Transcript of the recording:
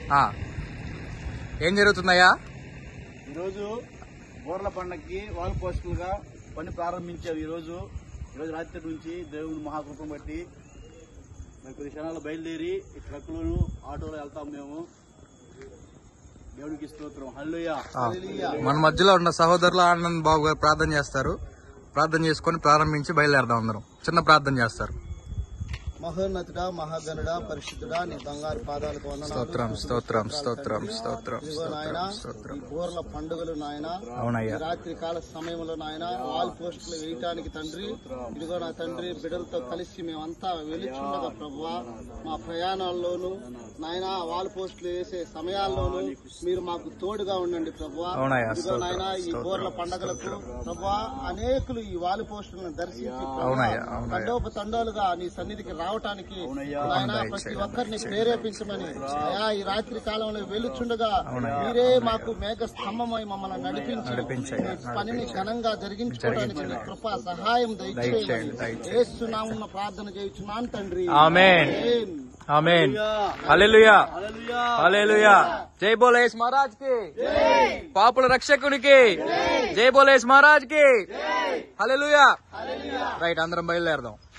ఆ. ఏం జరుగుతుందయ్యా ఈరోజు బోర్ల పండగకి వాల్ పోస్టులుగా పని ప్రారంభించారు ఈరోజు ఈరోజు రాత్రి నుంచి దేవుని మహాకృపం బట్టి మరి కొద్ది క్షణాలు బయలుదేరి ఈ ట్రక్కులను ఆటోలో వెళ్తాం మేము దేవుడికి స్తోత్రం హల్లుయ ఆ. మన మధ్యలో ఉన్న సహోదరులు ఆనంద్ బాబు గారు ప్రార్థన చేస్తారు ప్రార్థన చేసుకొని ప్రారంభించి బయలుదేరదాం అందరం చిన్న ప్రార్థన చేస్తారు మహోన్నతుడా మహాగణుడా పరిశుద్ధుడా నీ బంగారు పాదాలకు వందనాలు. స్తోత్రం స్తోత్రం స్తోత్రం స్తోత్రం ఇదిగో నాయన స్తోత్రం స్తోత్రం ఈ బోర్ల పండుగలు నాయన అవునయ్యా ఈ రాత్రి కాల సమయంలో నాయన వాల్ పోస్టులు వేయటానికి తండ్రి ఇదిగో నా తండ్రి బిడ్డలతో కలిసి మేమంతా వెలుచుండగా ప్రభువా మా ప్రయాణాల్లోనూ నాయన వాల్ పోస్టులు వేసే సమయాల్లోనూ మీరు మాకు తోడుగా ఉండండి ప్రభువా అవునయ్యా, ఇదిగో నాయన ఈ స్తోత్రం, బోర్ల పండుగలకు ప్రభువా అనేకులు ఈ వాల్ పోస్టులను దర్శించి అవునయ్యా, అవునయ్యా. తండోప తండోలుగా నీ సన్నిధికి రావటానికి అవునయ్యా. నాయన అవునయ్యా, ప్రతి ఇచ్చేయండి, ఒక్కరిని ఇచ్చేయండి. ప్రేరేపించమని అయా ఈ రాత్రి కాలంలో వెలుచుండగా అవునయ్యా, మీరే అవునయ్యా. మాకు మేఘ స్తంభమై మమ్మల్ని నడిపించి నడిపించయ్యా, మీ పనిని నడిపించండి. ఘనంగా జరిగించుకోవడానికి నీ కృప సహాయం దయచేయండి, దయచేయండి దయచేయండి. ఏసునామున్న ప్రార్థన చేయుచున్నాను తండ్రి ఆమేన్. ఆమేన్. ఆమేన్ హల్లెలూయా హల్లెలూయా హల్లెలూయా జై బోలేష్ మహారాజ్ కి పాపుల రక్షకునికి జై బోలేష్ మహారాజ్ కి హల్లెలూయా రైట్ అందరం బయలుదేరదాం